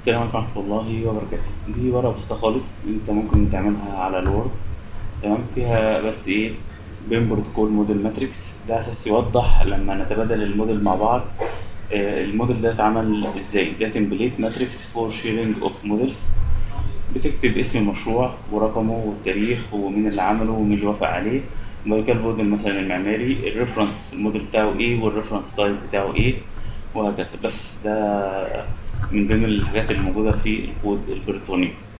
السلام عليكم ورحمة الله وبركاته دي ورقة بسيطة خالص انت ممكن تعملها على الوورد تمام فيها بس ايه بين بروتوكول موديل ماتريكس ده اساس يوضح لما نتبادل الموديل مع بعض آه، الموديل ده اتعمل ازاي ده تمبليت ماتريكس فور شيرنج اوف موديلز بتكتب اسم المشروع ورقمه والتاريخ ومين اللي عمله ومين اللي وافق عليه وبعد كده الموديل مثلا المعماري الريفرنس الموديل بتاعه ايه والريفرنس تايب بتاعه ايه وهكذا بس ده من ضمن الحاجات اللي موجودة في الكود البريطاني